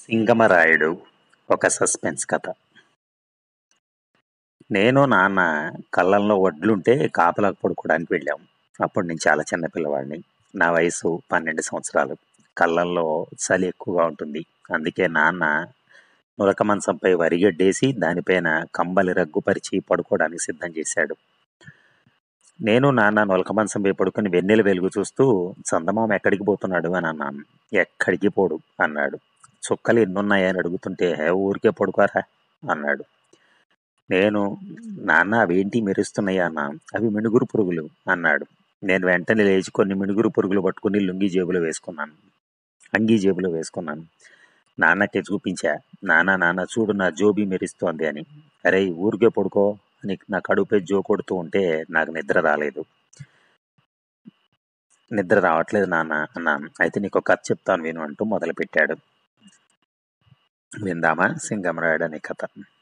సింగమరాయుడు ఒక సస్పెన్స్ కథ నేను నాన్న కళ్ళంలో వడ్లుంటే కాపలాకు పడుకోవడానికి వెళ్ళాం అప్పుడు నేను చాలా చిన్న పిల్లవాడిని నా వయసు పన్నెండు సంవత్సరాలు కళ్ళంలో చలి ఎక్కువగా ఉంటుంది అందుకే నాన్న నులక మంచంపై వరిగడ్డేసి దానిపైన కంబలి రగ్గుపరిచి పడుకోవడానికి సిద్ధం చేశాడు నేను నాన్న నులక మంచంపై పడుకుని వెన్నెల వెలుగు చూస్తూ చందమామ ఎక్కడికి పోతున్నాడు అని అన్నాను ఎక్కడికి పోడు అన్నాడు చుక్కలు ఎన్నున్నాయని అడుగుతుంటే "హే, ఊరికే పడుకోరా అన్నాడు నేను నాన్న అవేంటి మెరుస్తున్నాయా అన్న అవి మినుగురు పురుగులు అన్నాడు నేను వెంటనే లేచి కొన్ని మినుగురు పురుగులు పట్టుకుని లుంగి జేబులో వేసుకున్నాను అంగీ జేబులో వేసుకున్నాను నాన్నకి చూపించా నాన్న నాన్న చూడు నా జోబీ మెరుస్తోంది అని అరే ఊరికే పడుకో అని నా కడుపై జో కొడుతూ ఉంటే నాకు నిద్ర రాలేదు నిద్ర రావట్లేదు నాన్న అన్నాను అయితే నీకు ఒక కథ చెప్తాను విను అంటూ మొదలుపెట్టాడు విందామా సింగమరాయుడు అనే కథ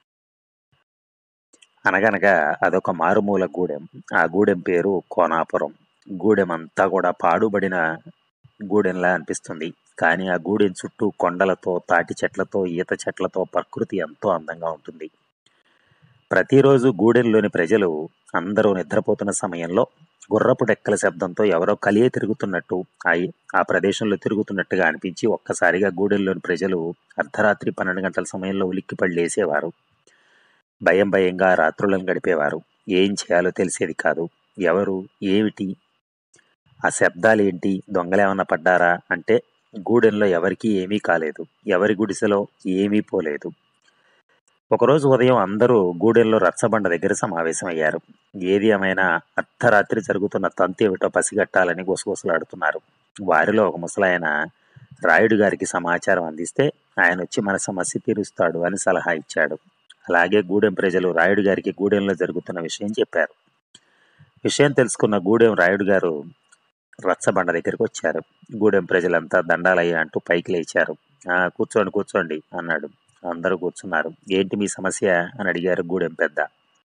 అనగనగా అదొక మారుమూల గూడెం ఆ గూడెం పేరు కోనాపురం గూడెం అంతా కూడా పాడుబడిన గూడెంలా అనిపిస్తుంది కానీ ఆ గూడెం చుట్టూ కొండలతో తాటి చెట్లతో ఈత చెట్లతో ప్రకృతి ఎంతో అందంగా ఉంటుంది ప్రతిరోజు గూడెంలోని ప్రజలు అందరూ నిద్రపోతున్న సమయంలో గుర్రపు డెక్కల శబ్దంతో ఎవరో కలియ తిరుగుతున్నట్టు ఆ ఆ ప్రదేశంలో తిరుగుతున్నట్టుగా అనిపించి ఒక్కసారిగా గూడెంలోని ప్రజలు అర్ధరాత్రి పన్నెండు గంటల సమయంలో ఉలిక్కిపడి లేసేవారు భయం భయంగా రాత్రులను గడిపేవారు ఏం చేయాలో తెలిసేది కాదు ఎవరు ఏమిటి ఆ శబ్దాలు ఏంటి దొంగలేమన్నా పడ్డారా అంటే గూడెంలో ఎవరికీ ఏమీ కాలేదు ఎవరి గుడిసెలో ఏమీ పోలేదు ఒకరోజు ఉదయం అందరూ గూడెంలో రచ్చబండ దగ్గర సమావేశమయ్యారు ఏది ఏమైనా అర్ధరాత్రి జరుగుతున్న తంతు ఏమిటో పసిగట్టాలని గుసగుసలాడుతున్నారు వారిలో ఒక ముసలాయన రాయుడు గారికి సమాచారం అందిస్తే ఆయన వచ్చి మన సమస్య తీరుస్తాడు అని సలహా ఇచ్చాడు అలాగే గూడెం ప్రజలు రాయుడు గారికి గూడెంలో జరుగుతున్న విషయం చెప్పారు విషయం తెలుసుకున్న గూడెం రాయుడు గారు రచ్చబండ దగ్గరికి వచ్చారు గూడెం ప్రజలంతా దండాలయ్యా అంటూ పైకి లేచారు "ఆ, కూర్చోండి కూర్చోండి అన్నాడు అందరూ కూర్చున్నారు ఏంటి మీ సమస్య అని అడిగారు గూడెం పెద్ద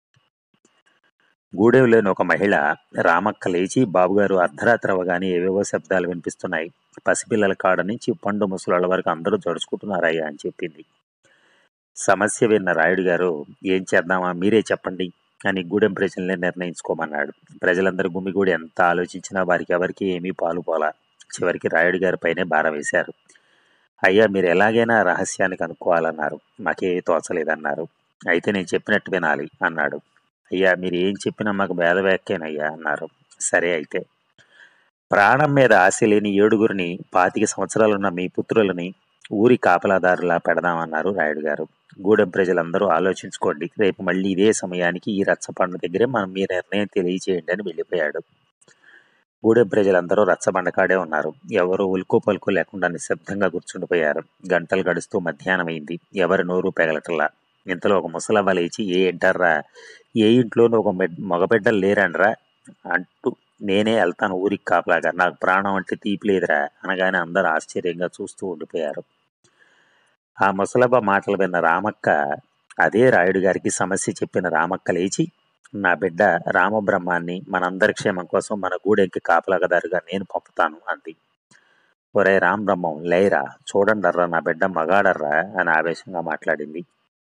గూడెంలోని ఒక మహిళ రామక్క లేచి బాబుగారు అర్ధరాత్రి అవగానే ఏవేవో శబ్దాలు వినిపిస్తున్నాయి పసిపిల్లల కాడ నుంచి పండు ముసలాళ్ళ వరకు అందరూ జడుచుకుంటున్నారయ్యా అని చెప్పింది సమస్య విన్న రాయుడు గారు ఏం చేద్దామా మీరే చెప్పండి అని గూడెం ప్రజల్ని నిర్ణయించుకోమన్నాడు ప్రజలందరూ గుమిగూడి ఎంత ఆలోచించినా వారికి ఎవరికి ఏమీ పాలు పోలా చివరికి రాయుడు గారి పైనే భారం వేశారు అయ్యా మీరు ఎలాగైనా ఆ రహస్యాన్ని కనుక్కోవాలన్నారు మాకేమీ తోచలేదన్నారు అయితే నేను చెప్పినట్టు వినాలి అన్నాడు అయ్యా మీరు ఏం చెప్పినా మాకు వేదవ్యాఖ్యేనయ్యా అన్నారు సరే అయితే ప్రాణం మీద ఆశ లేని ఏడుగురిని పాతిక సంవత్సరాలున్న మీ పుత్రులని ఊరి కాపలాదారులా పెడదామన్నారు రాయుడు గారు గూడెం ప్రజలందరూ ఆలోచించుకోండి రేపు మళ్ళీ ఇదే సమయానికి ఈ రచ్చబండ దగ్గరే మనం మీ నిర్ణయం తెలియచేయండి అని వెళ్ళిపోయాడు గూడెం ప్రజలందరూ రచ్చబండ కాడే ఉన్నారు ఎవరు ఉల్కు పలుకు లేకుండా నిశ్శబ్దంగా కూర్చుండిపోయారు గంటలు గడుస్తూ మధ్యాహ్నం అయింది ఎవరి నోరు పెగలటల్లా ఇంతలో ఒక ముసలవ్వ లేచి ఏ ఇంటారా ఏ ఇంట్లోనూ ఒక మెడ్- మగబిడ్డలు లేరండ్రా అంటూ నేనే వెళ్తాను ఊరికి కాపలాగా నాకు ప్రాణం అంటే తీపి లేదురా అనగానే అందరూ ఆశ్చర్యంగా చూస్తూ ఉండిపోయారు ఆ ముసలవ్వ మాటలు విన్న రామక్క అదే రాయుడు గారికి సమస్య చెప్పిన రామక్క లేచి నా బిడ్డ రామబ్రహ్మాన్ని మనందరి క్షేమం కోసం మన గూడెంకి కాపలాగదారుగా నేను పంపుతాను అంది ఒరే రామబ్రహ్మం లేరా చూడండర్రా నా బిడ్డ మగాడర్రా అని ఆవేశంగా మాట్లాడింది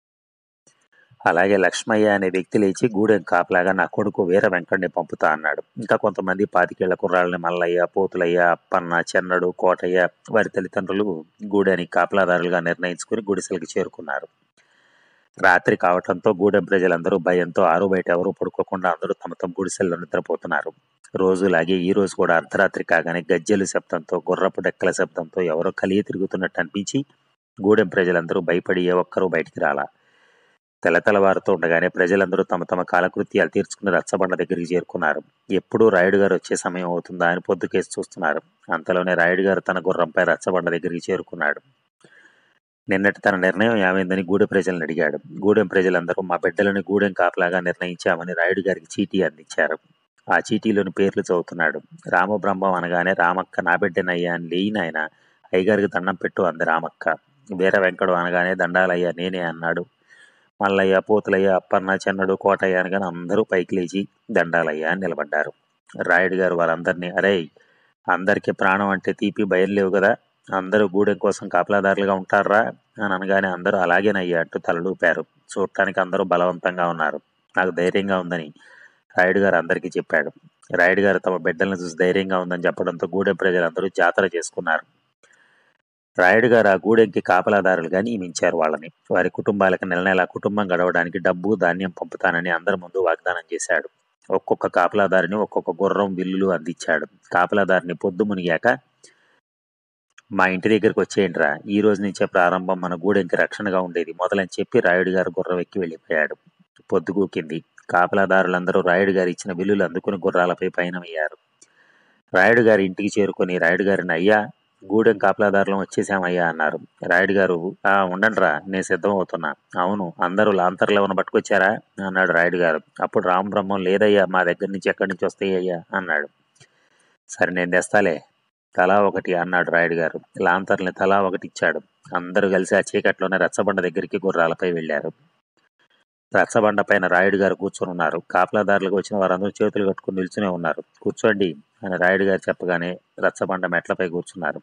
అలాగే లక్ష్మయ్య అనే వ్యక్తి లేచి గూడెం కాపలాగా నా కొడుకు వీర వెంకటని పంపుతా అన్నాడు ఇంకా కొంతమంది పాతికేళ్ల కుర్రాళ్ళని మల్లయ్య పోతులయ్య అప్పన్న చెన్నడు కోటయ్య వారి తల్లిదండ్రులు గూడెని కాపలాదారులుగా నిర్ణయించుకుని గుడిసెలకి చేరుకున్నారు రాత్రి కావటంతో గూడెం ప్రజలందరూ భయంతో ఆరు బయట ఎవరూ పడుకోకుండా అందరూ తమ తమ గుడిసెల్లో నిద్రపోతున్నారు రోజులాగే ఈ రోజు కూడా అర్ధరాత్రి కాగానే గజ్జెలు శబ్దంతో గుర్రపు డెక్కల శబ్దంతో ఎవరో కలిగి తిరుగుతున్నట్టు అనిపించి గూడెం ప్రజలందరూ భయపడి ఏ ఒక్కరూ బయటికి రాలా తెల్లతెల్లవారుతూ ఉండగానే ప్రజలందరూ తమ తమ కాలకృత్యాలు తీర్చుకుని రచ్చబండ దగ్గరికి చేరుకున్నారు ఎప్పుడూ రాయుడు గారు వచ్చే సమయం అవుతుందా అని పొద్దుకేసి చూస్తున్నారు అంతలోనే రాయుడు గారు తన గుర్రంపై రచ్చబండ దగ్గరికి చేరుకున్నాడు నిన్నటి తన నిర్ణయం ఏమైందని గూడెం ప్రజలను అడిగాడు గూడెం ప్రజలందరూ మా బిడ్డలని గూడెం కాపలాగా నిర్ణయించామని రాయుడు గారికి చీటీ అందించారు ఆ చీటీలోని పేర్లు చదువుతున్నాడు రామబ్రహ్మం అనగానే రామక్క నా బిడ్డనయ్యా అని లేయిన ఆయన అయ్యగారికి దండం పెట్టు అంది రామక్క వీర వెంకడు అనగానే దండాలయ్యా నేనే అన్నాడు మల్లయ్య పోతులయ్య అప్పన్న చెన్నడు కోటయ్య అనగానే అందరూ పైకి లేచి దండాలయ్య అని నిలబడ్డారు రాయుడు గారు వాళ్ళందరినీ అరే అందరికీ ప్రాణం అంటే తీపి భయం లేవు కదా అందరూ గూడెం కోసం కాపలాదారులుగా ఉంటారా అని అనగానే అందరూ అలాగేనయ్యా అంటూ తలలూపారు చూడటానికి అందరూ బలవంతంగా ఉన్నారు నాకు ధైర్యంగా ఉందని రాయుడు గారు అందరికీ చెప్పాడు రాయుడు గారు తమ బిడ్డలను చూసి ధైర్యంగా ఉందని చెప్పడంతో గూడెం ప్రజలందరూ జాతర చేసుకున్నారు రాయుడు గారు ఆ గూడెంకి కాపలాదారులుగా నియమించారు వాళ్ళని వారి కుటుంబాలకు నెల నెల కుటుంబం గడవడానికి డబ్బు ధాన్యం పంపుతానని అందరి ముందు వాగ్దానం చేశాడు ఒక్కొక్క కాపలాదారిని ఒక్కొక్క గుర్రం విల్లులు అందించాడు కాపలాదారిని పొద్దు మునిగాక మా ఇంటి దగ్గరికి వచ్చేయండిరా ఈ రోజు నుంచే ప్రారంభం మన గూడెంకి రక్షణగా ఉండేది మొదలని చెప్పి రాయుడు గారు గుర్రం ఎక్కి వెళ్ళిపోయాడు పొద్దుగూకింది కాపలాదారులందరూ రాయుడు గారు ఇచ్చిన బిల్లులు అందుకుని గుర్రాలపై పయనమయ్యారు రాయుడు గారి ఇంటికి చేరుకొని రాయుడు గారిని అయ్యా గూడెం కాపలాదారులం వచ్చేసామయ్యా అన్నారు రాయుడు గారు ఆ ఉండండిరా నేను సిద్ధం అవుతున్నా అవును అందరూ లాంతర్లు ఏమైనా పట్టుకొచ్చారా అన్నాడు రాయుడు గారు అప్పుడు రామబ్రహ్మం లేదయ్యా మా దగ్గర నుంచి ఎక్కడి నుంచి వస్తాయి అయ్యా అన్నాడు సరే నేను తెస్తాలే తలా ఒకటి అన్నాడు రాయుడు గారు లాంతర్ని తలా ఒకటి ఇచ్చాడు అందరూ కలిసి ఆ చీకట్లోనే రచ్చబండ దగ్గరికి గుర్రాలపై వెళ్ళారు రచ్చబండ పైన రాయుడు గారు కూర్చొని ఉన్నారు కాపలాదారులకు వచ్చిన వారందరూ చేతులు కట్టుకుని నిల్చునే ఉన్నారు కూర్చోండి అని రాయుడు గారు చెప్పగానే రచ్చబండ మెట్లపై కూర్చున్నారు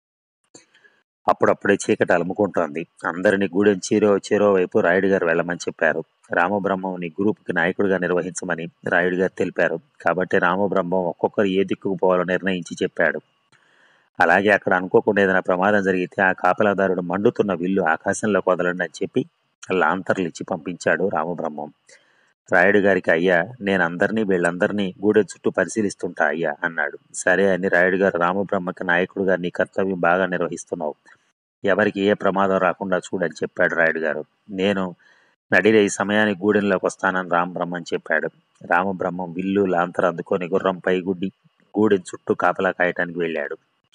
అప్పుడప్పుడే చీకటి అలుముకుంటోంది అందరినీ గూడెం చీరో చీరో వైపు రాయుడు గారు వెళ్ళమని చెప్పారు రామబ్రహ్మంని గ్రూపుకి నాయకుడిగా నిర్వహించమని రాయుడు గారు తెలిపారు కాబట్టి రామబ్రహ్మం ఒక్కొక్కరు ఏ దిక్కుకు పోవాలో నిర్ణయించి చెప్పాడు అలాగే అక్కడ అనుకోకుండా ఏదైనా ప్రమాదం జరిగితే ఆ కాపలాదారుడు మండుతున్న విల్లు ఆకాశంలో వదలండి అని చెప్పి లాంతర్లు ఇచ్చి పంపించాడు రామబ్రహ్మం రాయుడు గారికి అయ్యా నేను అందరినీ వీళ్ళందరినీ గూడెం చుట్టూ పరిశీలిస్తుంటా అయ్యా అన్నాడు సరే అని రాయుడు గారు రామబ్రహ్మకి నాయకుడుగా నీ కర్తవ్యం బాగా నిర్వహిస్తున్నావు ఎవరికి ఏ ప్రమాదం రాకుండా చూడని చెప్పాడు రాయుడు గారు నేను నడిరే ఈ సమయానికి గూడెంలోకి వస్తానని రామబ్రహ్మం చెప్పాడు రామబ్రహ్మం విల్లు లాంతర్ అందుకొని గుర్రంపై గుడ్డి గూడెం చుట్టూ కాపలా కాయటానికి వెళ్ళాడు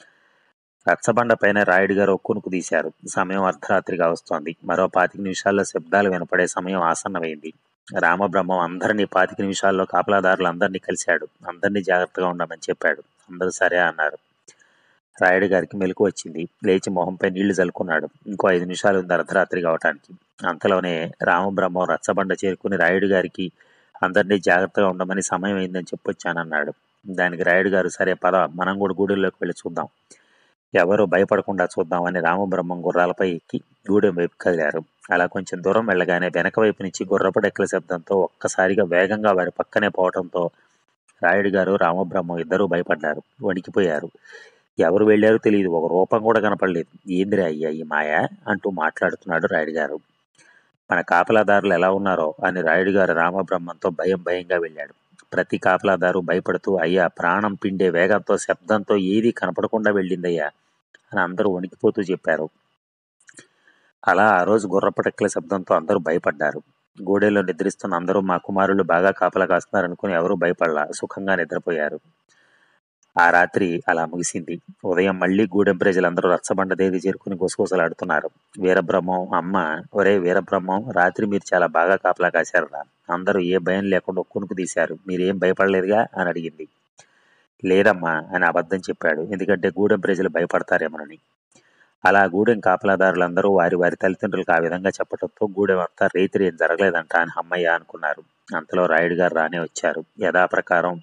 రచ్చబండ పైన రాయుడు గారు ఒక్కునుకు తీశారు సమయం అర్ధరాత్రిగా వస్తోంది మరో పాతిక నిమిషాల్లో శబ్దాలు వినపడే సమయం ఆసన్నమైంది రామబ్రహ్మం అందరినీ పాతిక నిమిషాల్లో కాపలాదారులు అందరినీ కలిశాడు అందరినీ జాగ్రత్తగా ఉండమని చెప్పాడు అందరూ సరే అన్నారు రాయుడు గారికి మెలకు వచ్చింది లేచి మొహంపై నీళ్లు చల్లుకున్నాడు ఇంకో ఐదు నిమిషాలు ఉంది అర్ధరాత్రి కావటానికి అంతలోనే రామబ్రహ్మం రచ్చబండ చేరుకుని రాయుడు గారికి అందరినీ జాగ్రత్తగా ఉండమని సమయం అయిందని చెప్పొచ్చానన్నాడు దానికి రాయుడు గారు సరే పద మనం కూడా గూడెంలోకి వెళ్ళి చూద్దాం ఎవరు భయపడకుండా చూద్దామని రామబ్రహ్మం గుర్రాలపై ఎక్కి గూడెం వైపు కదిలారు అలా కొంచెం దూరం వెళ్ళగానే వెనక వైపు నుంచి గుర్రపు డెక్కల శబ్దంతో ఒక్కసారిగా వేగంగా వారి పక్కనే పోవడంతో రాయుడు గారు రామబ్రహ్మం ఇద్దరూ భయపడ్డారు వణికిపోయారు ఎవరు వెళ్ళారో తెలియదు ఒక రూపం కూడా కనపడలేదు ఏందిరా అయ్యా ఈ మాయ అంటూ మాట్లాడుతున్నాడు రాయుడు గారు మన కాపలాదారులు ఎలా ఉన్నారో అని రాయుడు గారు రామబ్రహ్మంతో భయం భయంగా వెళ్ళాడు ప్రతి కాపలాదారు భయపడుతూ అయ్యా ప్రాణం పిండే వేగంతో శబ్దంతో ఏదీ కనపడకుండా వెళ్ళిందయ్యా అని అందరూ వణికిపోతూ చెప్పారు అలా ఆ రోజు గుర్రపటెక్కల శబ్దంతో అందరూ భయపడ్డారు గూడెలో నిద్రిస్తున్న అందరూ మా కుమారులు బాగా కాపలా కాస్తున్నారనుకుని ఎవరూ భయపడలా సుఖంగా నిద్రపోయారు ఆ రాత్రి అలా ముగిసింది ఉదయం మళ్ళీ గూడెం ప్రజలందరూ రచ్చబండ దగ్గర చేరుకుని గుసగుసలాడుతున్నారు వీరబ్రహ్మం అమ్మ ఒరే వీరబ్రహ్మం రాత్రి మీరు చాలా బాగా కాపలా కాశారురా అందరూ ఏ భయం లేకుండా ఒక్కునుకు తీశారు మీరేం భయపడలేదుగా అని అడిగింది లేదమ్మా అని అబద్ధం చెప్పాడు ఎందుకంటే గూడెం ప్రజలు భయపడతారేమోనని అలా గూడెం కాపలాదారులందరూ వారి వారి తల్లిదండ్రులకు ఆ విధంగా చెప్పడంతో గూడెం అంతా రైతులు ఏం జరగలేదంట అని అమ్మయ్య అనుకున్నారు అంతలో రాయుడు గారు రానే వచ్చారు యథాప్రకారం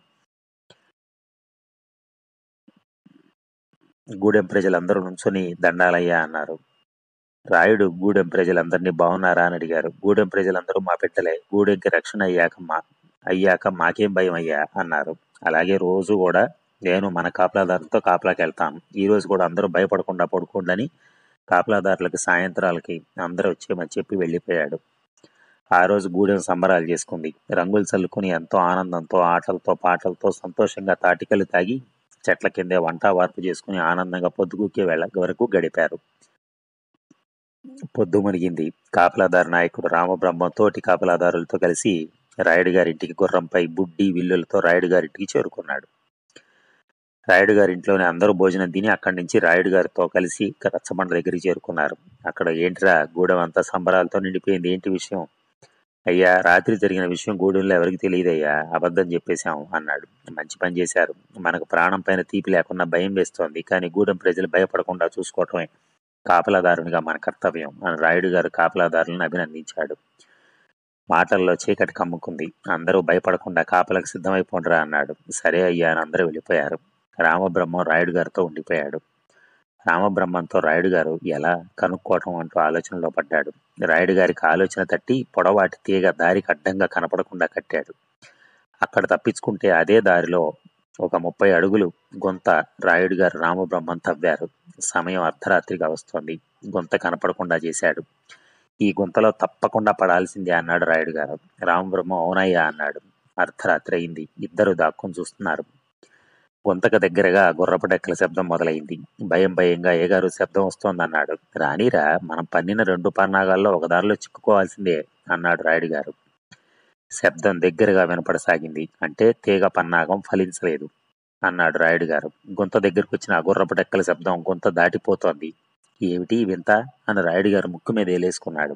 గూడెం ప్రజలందరూ నుంచొని దండాలయ్యా అన్నారు రాయుడు గూడెం ప్రజలందరినీ బాగున్నారా అని అడిగారు గూడెం ప్రజలందరూ మా బిడ్డలే గూడెంకి రక్షణ అయ్యాక మా అయ్యాక మాకేం భయం అయ్యా అన్నారు అలాగే రోజు కూడా నేను మన కాపలాదారులతో కాపలాకి వెళ్తాను ఈ రోజు కూడా అందరూ భయపడకుండా పడుకోండి కాపలాదారులకి సాయంత్రాలకి అందరూ వచ్చేయమని చెప్పి వెళ్ళిపోయాడు ఆ రోజు గూడెం సంబరాలు చేసుకుంది రంగులు చల్లుకుని ఎంతో ఆనందంతో ఆటలతో పాటలతో సంతోషంగా తాటికలు తాగి చెట్ల కిందే వంట వార్పు చేసుకుని ఆనందంగా పొద్దుగూకే వెళ్ళ వరకు గడిపారు పొద్దు మునిగింది కాపలాదారు నాయకుడు రామబ్రహ్మం తోటి కాపలాదారులతో కలిసి రాయుడు గారింటికి గుర్రంపై బుడ్డి విల్లులతో రాయుడు గారింటికి చేరుకున్నాడు రాయుడు గారి ఇంట్లోనే అందరూ భోజనం తిని అక్కడి నుంచి రాయుడు గారితో కలిసి రచ్చబండ దగ్గరికి చేరుకున్నారు అక్కడ ఏంటిరా గూడెం అంతా సంబరాలతో నిండిపోయింది ఏంటి విషయం అయ్యా రాత్రి జరిగిన విషయం గూడెంలో ఎవరికి తెలియదయ్యా అబద్ధం చెప్పేశాం అన్నాడు మంచి పని చేశారు మనకు ప్రాణం పైన తీపి లేకుండా భయం వేస్తోంది కానీ గూడెం ప్రజలు భయపడకుండా చూసుకోవటమే కాపలాదారునిగా మన కర్తవ్యం అని రాయుడు గారు కాపలాదారులను అభినందించాడు మాటల్లో చీకటి కమ్ముకుంది అందరూ భయపడకుండా కాపలకు సిద్ధమైపోండిరా అన్నాడు సరే అయ్యా అని అందరూ వెళ్ళిపోయారు రామబ్రహ్మం రాయుడు గారితో ఉండిపోయాడు రామబ్రహ్మంతో రాయుడు గారు ఎలా కనుక్కోవటం అంటూ ఆలోచనలో పడ్డాడు రాయుడు గారికి ఆలోచన తట్టి పొడవాటి తీగ దారికి అడ్డంగా కనపడకుండా కట్టాడు అక్కడ తప్పించుకుంటే అదే దారిలో ఒక ముప్పై అడుగులు గొంత రాయుడు గారు రామబ్రహ్మం తవ్వారు సమయం అర్ధరాత్రిగా వస్తోంది గొంత కనపడకుండా చేశాడు ఈ గుంతలో తప్పకుండా పడాల్సిందే అన్నాడు రాయుడు గారు రామబ్రహ్మం అవునయ్యా అన్నాడు అర్ధరాత్రి అయింది ఇద్దరు దాక్కుని చూస్తున్నారు గుంతకు దగ్గరగా గుర్రపు డెక్కల శబ్దం మొదలైంది భయం భయంగా ఏగారు శబ్దం వస్తోందన్నాడు రానిరా మనం పన్నిన రెండు పన్నాగాల్లో ఒక దారిలో చిక్కుకోవాల్సిందే అన్నాడు రాయుడు గారు శబ్దం దగ్గరగా వినపడసాగింది అంటే తీగ పన్నాగం ఫలించలేదు అన్నాడు రాయుడు గారు గుంత దగ్గరకు వచ్చిన ఆ గుర్రపు డెక్కల శబ్దం గుంత దాటిపోతోంది ఏమిటి ఈ వింత అని రాయుడు గారు ముక్కు మీద వేలేసుకున్నాడు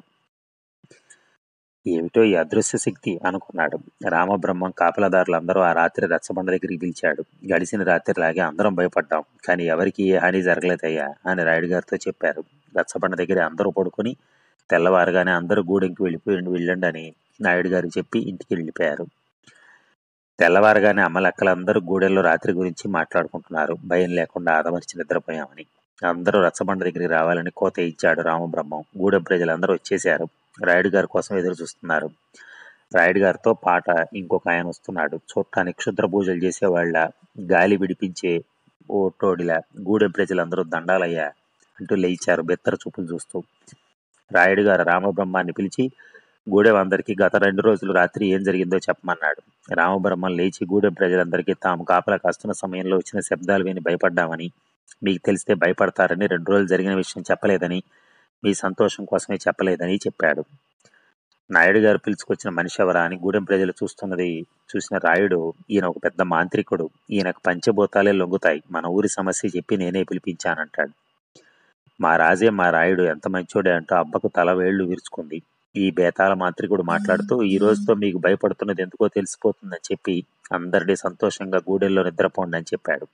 ఏమిటో ఈ అదృశ్య శక్తి అనుకున్నాడు రామబ్రహ్మం కాపలదారులందరూ ఆ రాత్రి రచ్చబండ దగ్గరికి పిలిచాడు గడిచిన రాత్రిలాగే అందరం భయపడ్డాం కానీ ఎవరికి ఏ హాని జరగలేదయ్యా అని రాయుడు గారితో చెప్పారు రచ్చబండ దగ్గర అందరూ పడుకొని తెల్లవారుగానే అందరూ గూడెంకి వెళ్ళిపోయి వెళ్ళండి అని నాయుడు గారు చెప్పి ఇంటికి వెళ్ళిపోయారు తెల్లవారుగానే అమ్మలక్కలందరూ గూడెల్లో రాత్రి గురించి మాట్లాడుకుంటున్నారు భయం లేకుండా ఆదమర్చి నిద్రపోయామని అందరూ రచ్చబండ దగ్గరికి రావాలని కోత ఇచ్చాడు రామబ్రహ్మం గూడెం ప్రజలందరూ వచ్చేశారు రాయుడు గారి కోసం ఎదురు చూస్తున్నారు రాయుడు గారితో పాట ఇంకొక ఆయన వస్తున్నాడు చూడటానికి క్షుద్ర పూజలు చేసేవాళ్ళ గాలి విడిపించే ఓటోడిలా గూడెం ప్రజలందరూ దండాలయ్యా అంటూ లేచారు బెత్తర చూపులు చూస్తూ రాయుడు గారు రామబ్రహ్మాన్ని పిలిచి గూడెం అందరికీ గత రెండు రోజులు రాత్రి ఏం జరిగిందో చెప్పమన్నాడు రామబ్రహ్మం లేచి గూడెం ప్రజలందరికీ తాము కాపలా కాస్తున్న సమయంలో వచ్చిన శబ్దాలు విని భయపడ్డామని మీకు తెలిస్తే భయపడతారని రెండు రోజులు జరిగిన విషయం చెప్పలేదని మీ సంతోషం కోసమే చెప్పలేదని చెప్పాడు నాయుడు గారు పిలుచుకొచ్చిన మనిషి ఎవరా అని గూడెం ప్రజలు చూస్తున్నది చూసిన రాయుడు ఈయన ఒక పెద్ద మాంత్రికుడు ఈయనకు పంచభూతాలే లొంగుతాయి మన ఊరి సమస్య చెప్పి నేనే పిలిపించానంటాడు మా రాజే మా రాయుడు ఎంత మంచోడే అంటూ అబ్బకు తల వేళ్లు విరుచుకుంది ఈ బేతాళ మాంత్రికుడు మాట్లాడుతూ ఈ రోజుతో మీకు భయపడుతున్నది ఎందుకో తెలిసిపోతుందని చెప్పి అందరినీ సంతోషంగా గూడెల్లో నిద్రపోండి అని చెప్పాడు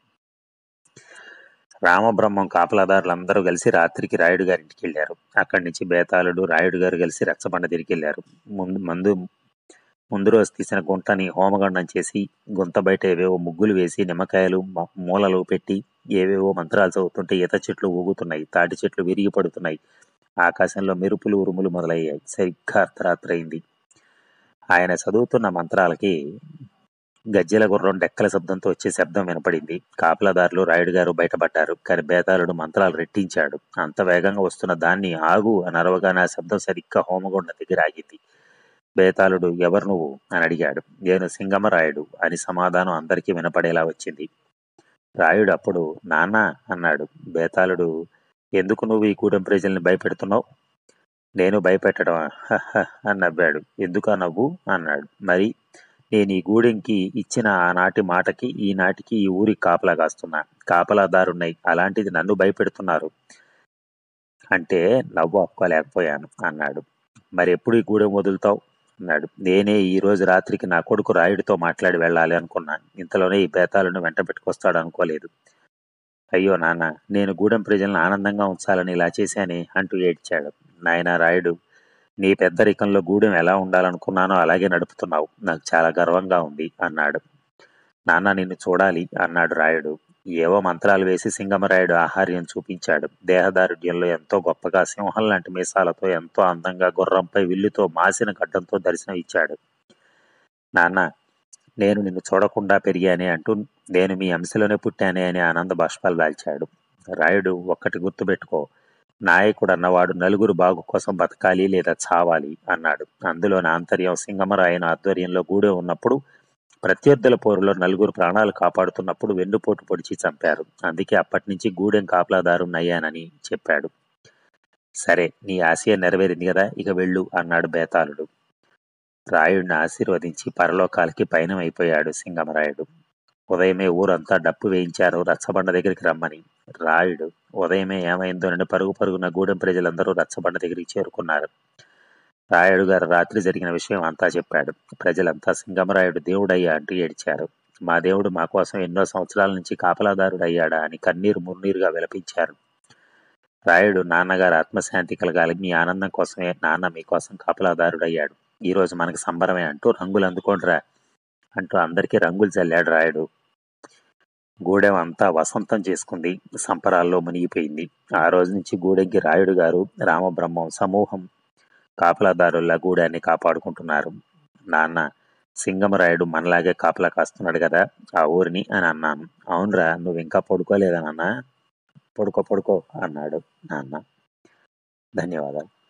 రామబ్రహ్మం కాపలాదారులందరూ కలిసి రాత్రికి రాయుడు గారింటికి వెళ్ళారు అక్కడి నుంచి బేతాళుడు రాయుడు గారు కలిసి రచ్చబండ తిరిగి వెళ్ళారు ముందు మందు ముందు రోజు తీసిన గుంటని హోమగండం చేసి గుంత బయట ఏవేవో ముగ్గులు వేసి నిమ్మకాయలు మ- మూలలు పెట్టి ఏవేవో మంత్రాలు చదువుతుంటే ఈత చెట్లు ఊగుతున్నాయి తాటి చెట్లు విరిగి పడుతున్నాయి ఆకాశంలో మెరుపులు ఉరుములు మొదలయ్యాయి సరిగ్గా అర్ధరాత్రి అయింది ఆయన చదువుతున్న మంత్రాలకి గజ్జెల గుర్రం డెక్కల శబ్దంతో వచ్చే శబ్దం వినపడింది కాపలాదారులు రాయుడు గారు బయటపడ్డారు కానీ బేతాళుడు మంత్రాలు రెట్టించాడు అంత వేగంగా వస్తున్న దాన్ని ఆగు అని అరవగానే ఆ శబ్దం సరిగ్గా హోమగుండం దగ్గర ఆగింది బేతాళుడు ఎవరు నువ్వు అని అడిగాడు నేను సింగమరాయుడు అని సమాధానం అందరికీ వినపడేలా వచ్చింది రాయుడు అప్పుడు నాన్న అన్నాడు బేతాళుడు ఎందుకు నువ్వు ఈ గూడెం ప్రజల్ని భయపెడుతున్నావు నేను భయపెట్టడం అని నవ్వాడు ఎందుకు ఆ నవ్వు అన్నాడు మరి నేను ఈ గూడెంకి ఇచ్చిన ఆనాటి మాటకి ఈనాటికి ఈ ఊరికి కాపలా కాస్తున్నా కాపలాదారున్నాయి అలాంటిది నన్ను భయపెడుతున్నారు అంటే నవ్వు ఆపుకోలేకపోయాను అన్నాడు మరి ఎప్పుడు ఈ గూడెం వదులుతావు అన్నాడు నేనే ఈ రోజు రాత్రికి నా కొడుకు రాయుడితో మాట్లాడి వెళ్ళాలి అనుకున్నాను ఇంతలోనే ఈ బేతాలను వెంట పెట్టుకొస్తాడు అనుకోలేదు అయ్యో నాన్న నేను గూడెం ప్రజలను ఆనందంగా ఉంచాలని ఇలా చేశానే అంటూ ఏడ్చాడు నాయన రాయుడు నీ పెద్దరికంలో గూడెం ఎలా ఉండాలనుకున్నానో అలాగే నడుపుతున్నావు నాకు చాలా గర్వంగా ఉంది అన్నాడు నాన్న నిన్ను చూడాలి అన్నాడు రాయుడు ఏవో మంత్రాలు వేసి సింగమరాయుడు ఆహార్యం చూపించాడు దేహదారుఢ్యంలో ఎంతో గొప్పగా సింహం లాంటి మీసాలతో ఎంతో అందంగా గుర్రంపై విల్లుతో మాసిన గడ్డంతో దర్శనం ఇచ్చాడు నాన్న నేను నిన్ను చూడకుండా పెరిగానే అంటూ నేను మీ అంశలోనే పుట్టానే అని ఆనంద బాష్పాలు దాల్చాడు రాయుడు ఒక్కటి గుర్తుపెట్టుకో నాయకుడు అన్నవాడు నలుగురు బాగు కోసం బతకాలి లేదా చావాలి అన్నాడు అందులోని ఆంతర్యం సింగమరాయన ఆధ్వర్యంలో గూడే ఉన్నప్పుడు ప్రత్యర్థుల పోరులో నలుగురు ప్రాణాలు కాపాడుతున్నప్పుడు వెన్నుపోటు పొడిచి చంపారు అందుకే అప్పటి నుంచి గూడెం కాపలాదారు నయ్యానని చెప్పాడు సరే నీ ఆశయం నెరవేరింది కదా ఇక వెళ్ళు అన్నాడు బేతాళుడు రాయుడిని ఆశీర్వదించి పరలోకాలకి పయనమైపోయాడు సింగమరాయుడు ఉదయమే ఊరంతా డప్పు వేయించారు రచ్చబండ దగ్గరికి రమ్మని రాయుడు ఉదయమే ఏమైందోనని పరుగు పరుగున గూడెం ప్రజలందరూ రచ్చబండ దగ్గరికి చేరుకున్నారు రాయుడు గారు రాత్రి జరిగిన విషయం అంతా చెప్పాడు ప్రజలంతా సింగమరాయుడు దేవుడయ్యా అంటూ ఏడ్చారు మా దేవుడు మా కోసం ఎన్నో సంవత్సరాల నుంచి కాపలాదారుడు అయ్యాడా అని కన్నీరు మున్నీరుగా విలపించారు రాయుడు నాన్నగారు ఆత్మశాంతి కలగాలి మీ ఆనందం కోసమే నాన్న మీకోసం కాపలాదారుడు అయ్యాడు ఈ రోజు మనకు సంబరమే అంటూ రంగులు అందుకోండిరా అంటూ అందరికీ రంగులు చల్లాడు రాయుడు గూడెం అంతా వసంతం చేసుకుంది సంపరాల్లో మునిగిపోయింది ఆ రోజు నుంచి గూడెంకి రాయుడు గారు రామబ్రహ్మం సమూహం కాపలాదారుల్లా గూడాన్ని కాపాడుకుంటున్నారు నాన్న సింగమరాయుడు మనలాగే కాపలా కాస్తున్నాడు కదా ఆ ఊరిని అని అన్నాను అవునరా నువ్వు ఇంకా పడుకోలేదా నాన్న పడుకో పడుకో అన్నాడు నాన్న ధన్యవాదాలు